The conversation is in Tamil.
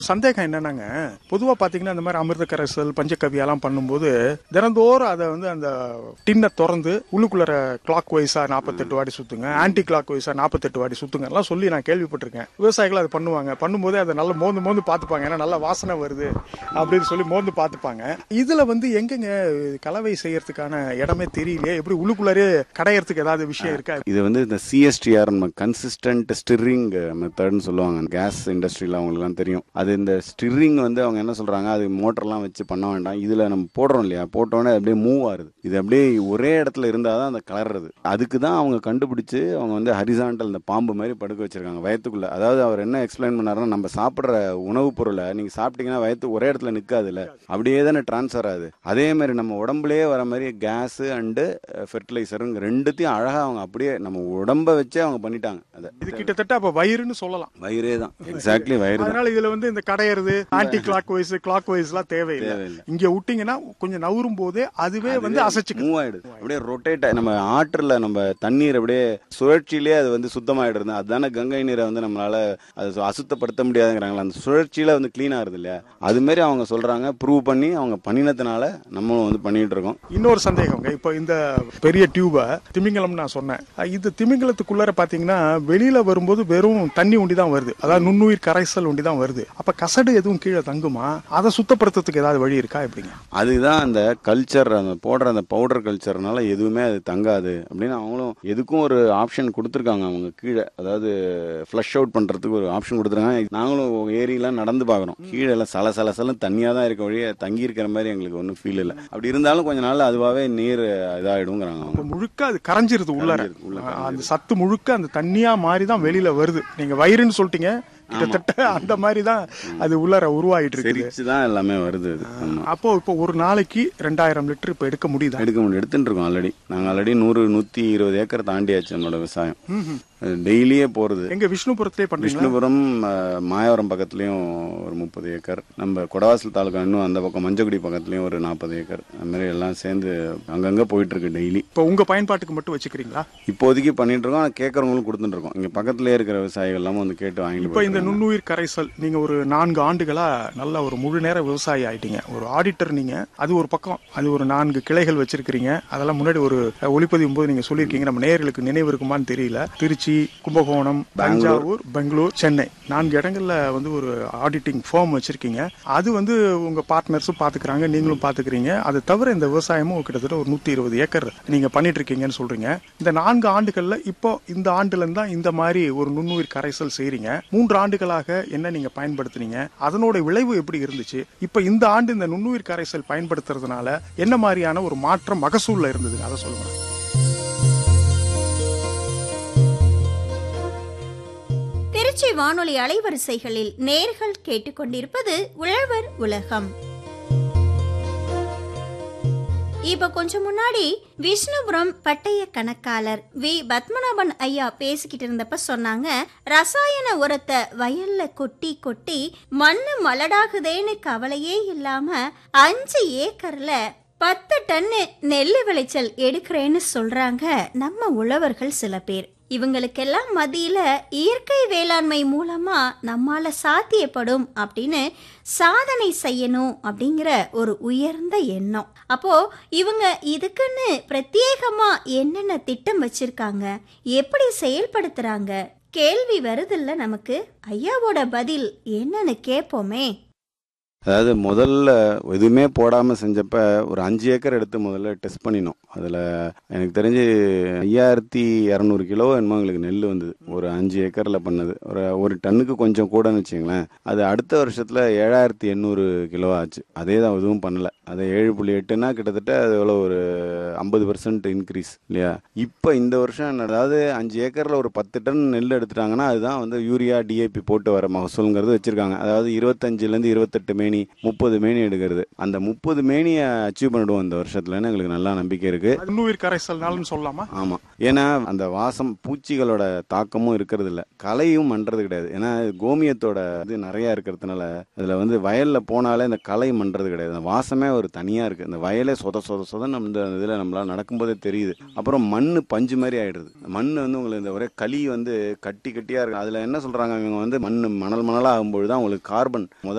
சந்தேகம் என்னன்னாங்க பொதுவா பாத்தீங்கன்னா இந்த மாதிரி அமிர்த கரைசல் பஞ்சகவியெல்லாம் பண்ணும்போது தினந்தோறும் அதை வந்து அந்த டின்னை திறந்து உள்ளுக்குள்ளற கிளாக் வைஸா நாற்பத்தெட்டு வாடி சுத்துங்க ஆன்டி கிளாக் வைஸா நாற்பத்தெட்டு வாடி சுத்துங்க எல்லாம் சொல்லி நான் கேள்விப்பட்டிருக்கேன் விவசாயிகள் அதை பண்ணுவாங்க பண்ணும்போதே அதை நல்லா மோந்து மோந்து பார்த்துப்பாங்க ஏன்னா நல்லா வாசனை வருது அப்படின்னு சொல்லி மோந்து பார்த்துப்பாங்க இதுல வந்து எங்கெங்க கலவை செய்யறதுக்கான இடமே தெரியலையே எப்படி உள்ளுக்குள்ளாரே கடையறதுக்கு ஏதாவது விஷயம் இருக்கா இது வந்து இந்த சிஎஸ்டிஆர் கன்சிஸ்டன்ட் ஸ்டிரிங் மெத்தட்னு சொல்லுவாங்க கேஸ் இண்டஸ்ட்ரியில் அவங்களுக்குலாம் தெரியும் அது இந்த ஸ்டிரிங் வந்து அவங்க என்ன சொல்றாங்க அது மோட்டர்லாம் வச்சு பண்ண வேண்டாம் இதுல நம்ம போடுறோம் இல்லையா போட்டோன்னே அப்படியே மூவ் ஆகுது இது அப்படியே ஒரே இடத்துல இருந்தால் தான் அந்த கலர்றது அதுக்கு தான் அவங்க கண்டுபிடிச்சு அவங்க வந்து ஹரிசாண்டல் இந்த பாம்பு மாதிரி படுக்க வச்சிருக்காங்க வயத்துக்குள்ள அதாவது அவர் என்ன எக்ஸ்பிளைன் பண்ணாருன்னா நம்ம சாப்பிட்ற உணவுப் பொருளை நீங்க சாப்பிட்டீங்கன்னா வயத்து ஒரே இடத்துல நிற்காதுல்ல அப்படியே தானே டிரான்ஸ்ஃபர் ஆகுது அதே மாதிரி நம்ம உடம்புலயே வர மாதிரி கேஸ் அண்டு ஃபெர்டிலைசருங்க ரெண்டுத்தையும் அழகா அவங்க அப்படியே நம்ம உடம்ப வச்சே அவங்க பண்ணிட்டாங்க அதை இது கிட்டத்தட்ட அப்ப வயிறுன்னு சொல்லலாம் வயிறே தான் எக்ஸாக்ட்லி வயிறு தான் அதனால இதுல வந்து இந்த கடையிறது anticlockwise clockwise எல்லாம் தேவையில்லை தேவையில்லை. இங்க விட்டீங்கன்னா கொஞ்சம் நவரும் போதே அதுவே வந்து அசைச்சுக்கு மூவ் ஆயிடுது அப்படியே ரொட்டேட் நம்ம ஆற்றுல நம்ம தண்ணீர் அப்படியே சுழற்சியிலே அது வந்து சுத்தமாயிடுது அதுதானே கங்கை நீரை வந்து நம்மளால அது சு- அசுத்தப்படுத்த முடியாதுங்கிறாங்களா அந்த சுழற்சியில வந்து க்ளீன் ஆகுது இல்லையா அது மாதிரி அவங்க சொல்றாங்க ப்ரூவ் பண்ணி அவங்க பண்ணினதுனால நம்மளும் வந்து பண்ணிட்டு இருக்கோம் இன்னொரு சந்தேகங்க இப்போ இந்த பெரிய டியூப திமிங்கலம் நான் சொன்னேன் அஹ் இது திமிங்கலத்துக்குள்ளார பாத்தீங்கன்னா வெளியில வரும்போது வெறும் தண்ணி உண்டி தான் வருது அதாவது நுண்ணுயிர் கரைசல் உண்டி தான் வருது அப்ப கசடு எதுவும் கீழே தங்குமா அதை சுத்தப்படுத்துறதுக்கு ஏதாவது வழி இருக்கா எப்படிங்க அதுதான் அந்த கல்ச்சர் அந்த போடுற அந்த பவுடர் கல்ச்சர்னால எதுவுமே அது தங்காது அப்படின்னு அவங்களும் எதுக்கும் ஒரு ஆப்ஷன் கொடுத்துருக்காங்க அவங்க கீழே அதாவது ஃப்ளஷ் அவுட் பண்றதுக்கு ஒரு ஆப்ஷன் கொடுத்துருக்காங்க நாங்களும் ஏரியெல்லாம் நடந்து பார்க்குறோம் கீழே எல்லாம் சல சல சலன்னு தண்ணியாக தான் இருக்க வழியே தங்கி இருக்கிற மாதிரி எங்களுக்கு ஒன்றும் ஃபீல் இல்லை அப்படி இருந்தாலும் கொஞ்ச நாள் அதுவாகவே நீர் இதாகிடுங்கிறாங்க அவங்க இப்ப முழுக்க அது கரைஞ்சிருது உள்ளார கரைஞ்சிருது, உள்ள அஹ் அந்த சத்து முழுக்க அந்த தண்ணியா மாதிரி தான் வெளியில வருது நீங்க வயிறுன்னு சொல்லிட்டீங்க கிட்டத்தட்ட அந்த மாதிரி தான் அது உள்ளார உருவாயிட்டு இருக்குது தெரிச்சு தான் எல்லாமே வருது அது ஆமா அப்போ இப்போ ஒரு நாளைக்கு ரெண்டாயிரம் லிட்டர் இப்போ எடுக்க முடியுதா எடுக்க முடியும் எடுத்துட்டு இருக்கோம் ஆல்ரெடி நாங்கள் ஆல்ரெடி நூறு நூற்றி இருபது ஏக்கர் தாண்டியாச்சு நம்மளோட விவசாயம் டெய்லியே போகிறது எங்க விஷ்ணுபுரத்திலே பண்றீங்களா விஷ்ணுபுரம் அஹ், மாயவரம் பக்கத்துலயும் ஒரு முப்பது ஏக்கர் நம்ம கொடவாசல் தாலுக்கா இன்னும் அந்த பக்கம் மஞ்சக்குடி பக்கத்துலயும் ஒரு நாற்பது ஏக்கர் அந்த மாதிரி எல்லாம் சேர்ந்து அங்கங்க போயிட்டு இருக்கு டெய்லி இப்போ உங்க பயன்பாட்டுக்கு மட்டும் வச்சுக்கிறீங்களா இப்போதைக்கு பண்ணிட்டு இருக்கோம் ஆனா கேட்கறவங்களும் கொடுத்துட்டு இருக்கோம் இங்க பக்கத்துலயே இருக்கிற விவசாயிகள் எல்லாமே வந்து கேட்டு வாங்கிட்டு இப்போ இந்த போயிட்டு நுண்ணுயிர் கரைசல் நீங்க ஒரு நான்கு ஆண்டுகளா நல்ல ஒரு முழு நேர விவசாயி ஆயிட்டீங்க ஒரு ஆடிட்டர் நீங்க அது ஒரு பக்கம் அது ஒரு நான்கு கிளைகள் வச்சிருக்கிறீங்க அதெல்லாம் முன்னாடி ஒரு அஹ், ஒளிப்பதிவும் போது நீங்க சொல்லியிருக்கீங்க நம்ம நேயர்களுக்கு நினைவு இருக்குமான்னு தெரியல திருச்சி கும்பகோணம் தஞ்சாவூர் பெங்களூர் சென்னை நான்கு இடங்கள்ல வந்து ஒரு ஆடிட்டிங் ஃபார்ம் வச்சிருக்கீங்க அது வந்து உங்க பார்ட்னர்ஸும் பாத்துக்கிறாங்க நீங்களும் பாத்துக்கிறீங்க அது தவிர இந்த விவசாயமும் கிட்டத்தட்ட ஒரு நூத்தி இருபது ஏக்கர் நீங்க பண்ணிட்டு இருக்கீங்கன்னு சொல்றீங்க இந்த நான்கு ஆண்டுகள்ல இப்போ இந்த ஆண்டுல இருந்தா இந்த மாதிரி ஒரு நுண்ணுயிர் கரைசல் செய்றீங்க மூன்று ஆண்டுகளாக என்ன நீங்க பயன்படுத்துனீங்க அதனோட விளைவு எப்படி இருந்துச்சு இப்ப இந்த ஆண்டு இந்த நுண்ணுயிர் கரைசல் பயன்படுத்துறதுனால என்ன மாதிரியான ஒரு மாற்றம் மகசூல்ல இருந்தது அதை சொல்லுங்க திருச்சி வானொலி அலைவரிசைகளில் நேர்கள் கேட்டுக்கொண்டிருப்பது உழவர் உலகம் இப்ப கொஞ்சம் முன்னாடி விஷ்ணுபுரம் பட்டய கணக்காளர் வி பத்மநாபன் ஐயா பேசிக்கிட்டு இருந்தப்ப சொன்னாங்க ரசாயன உரத்தை வயல்ல கொட்டி கொட்டி மண்ணு மலடாகுதேன்னு கவலையே இல்லாம அஞ்சு ஏக்கர்ல பத்து டன்னு நெல் விளைச்சல் எடுக்கிறேன்னு சொல்றாங்க நம்ம உழவர்கள் சில பேர் இவங்களுக்கெல்லாம் மத்தியில இயற்கை வேளாண்மை மூலமா நம்மால சாத்தியப்படும் அப்படின்னு சாதனை செய்யணும் அப்படிங்கிற ஒரு உயர்ந்த எண்ணம் அப்போ இவங்க இதுக்குன்னு பிரத்யேகமா என்னென்ன திட்டம் வச்சிருக்காங்க எப்படி செயல்படுத்துறாங்க கேள்வி வருதில்ல நமக்கு ஐயாவோட பதில் என்னன்னு கேட்போமே அதாவது முதல்ல எதுவுமே போடாம செஞ்சப்ப ஒரு அஞ்சு ஏக்கர் எடுத்து முதல்ல டெஸ்ட் பண்ணினோம் அதுல எனக்கு தெரிஞ்சு ஐயாயிரத்தி இரநூறு கிலோ என்னமோ எங்களுக்கு நெல் வந்தது ஒரு அஞ்சு ஏக்கர்ல பண்ணது ஒரு ஒரு டன்னுக்கு கொஞ்சம் கூடன்னு வச்சுங்களேன் அது அடுத்த வருஷத்துல ஏழாயிரத்தி எண்ணூறு கிலோ ஆச்சு அதே தான் எதுவும் பண்ணல அது ஏழு புள்ளி எட்டுனா கிட்டத்தட்ட அது எவ்வளோ ஒரு ஐம்பது பர்சன்ட் இன்க்ரீஸ் இல்லையா இப்போ இந்த வருஷம் அதாவது அஞ்சு ஏக்கர்ல ஒரு பத்து டன் நெல் எடுத்துட்டாங்கன்னா அதுதான் வந்து யூரியா டிஏபி போட்டு வர மகசூலுங்கிறது வச்சிருக்காங்க அதாவது இருபத்தஞ்சுலேருந்து இருபத்தெட்டு மெயின் மேனி முப்பது மேனி எடுக்கிறது அந்த முப்பது மேனியை அச்சீவ் பண்ணிடுவோம் இந்த வருஷத்துலன்னு எங்களுக்கு நல்லா நம்பிக்கை இருக்கு அது நுண்ணுயிர் கரைசல்னாலும் சொல்லலாமா ஆமா ஏன்னா அந்த வாசம் பூச்சிகளோட தாக்கமும் இருக்கிறது இல்ல களையும் பண்றது கிடையாது ஏன்னா கோமியத்தோட இது நிறைய இருக்கிறதுனால அதுல வந்து வயல்ல போனாலே இந்த களை பண்றது கிடையாது அந்த வாசமே ஒரு தனியா இருக்கு இந்த வயலே சொத சொத சொத நம்ம இந்த இதுல நம்மளால நடக்கும்போதே தெரியுது அப்புறம் மண்ணு பஞ்சு மாதிரி ஆயிடுது மண் வந்து உங்களுக்கு இந்த ஒரே களி வந்து கட்டி கட்டியா இருக்கு அதுல என்ன சொல்றாங்க இவங்க வந்து மண் மணல் மணலா ஆகும்போது தான் உங்களுக்கு கார்பன் முதல்